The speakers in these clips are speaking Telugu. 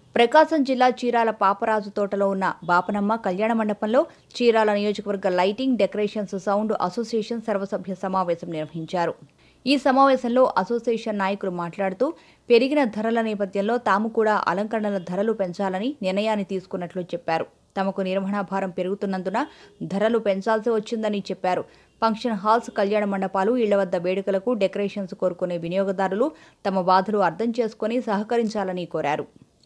ప్రకాశం జిల్లా చీరాల పాపరాజు తోటలో ఉన్న బాపనమ్మ కళ్యాణ మండపంలో చీరాల నియోజకవర్గ లైటింగ్ డెకరేషన్స్ సౌండ్ అసోసియేషన్ సర్వసభ్య సమావేశం నిర్వహించారు ఈ సమావేశంలో అసోసియేషన్ నాయకులు మాట్లాడుతూ పెరిగిన ధరల నేపథ్యంలో తాము కూడా అలంకరణల ధరలు పెంచాలని నిర్ణయాన్ని తీసుకున్నట్లు చెప్పారు తమకు నిర్వహణ భారం పెరుగుతున్నందున ధరలు పెంచాల్సి వచ్చిందని చెప్పారు ఫంక్షన్ హాల్స్ కళ్యాణ మండపాలు ఇళ్ల వద్ద వేడుకలకు డెకరేషన్స్ కోరుకునే వినియోగదారులు తమ బాధలు అర్థం చేసుకుని సహకరించాలని కోరారు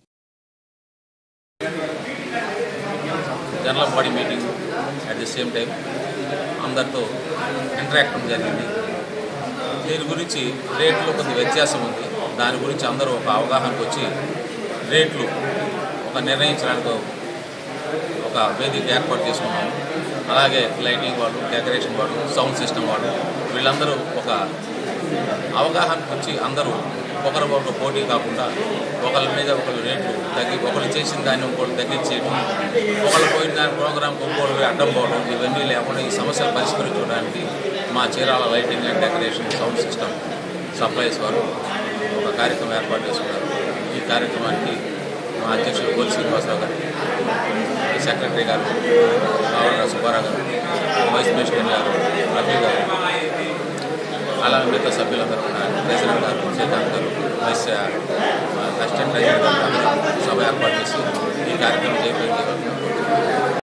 general body meeting at the same time అందరితో ఇంటరాక్ట్ జరిగింది దీని గురించి రేట్లో కొంత వ్యత్యాసం ఉంది దాని గురించి అందరూ ఒక అవగాహనకు వచ్చి రేట్లు ఒక నిర్ణయించడానికి ఒక వేదిక ఏర్పాటు చేసుకున్నాము అలాగే లైటింగ్ వాళ్ళు డెకరేషన్ వాళ్ళు సౌండ్ సిస్టమ్ వాళ్ళు వీళ్ళందరూ ఒక అవగాహనకు వచ్చి అందరూ ఒకరి ఒకరు పోటీ కాకుండా ఒకరి మీద ఒకరు రేట్లు తగ్గి ఒకరు చేసిన దాన్ని ఇంకోటి తగ్గించేయడం ఒకరు పోయిన దాని ప్రోగ్రామ్ ఇంకోటి అడ్డం పోవడం ఇవన్నీ లేకుండా ఈ సమస్యలు పరిష్కరించడానికి మా Chirala lighting and decoration sound system supplies వారు ఒక కార్యక్రమం ఏర్పాటు చేసుకున్నారు ఈ కార్యక్రమానికి మా అధ్యక్షుడు గోల్ శ్రీనివాసరావు గారు సెక్రటరీ గారు రావణ సుబ్బారావు గారు వైస్ ప్రెసిడెంట్ గారు రఫీ గారు అలాగే మిగతా సభ్యులందరూ ఉన్నారు ప్రెసిడెంట్ గారు శ్రీకాంత్ గారు వైస్ అసిస్టెంట్ ట్రెజరర్ గారు అందరూ సభ ఏర్పాటు చేసి ఈ కార్యక్రమం చేపట్టింది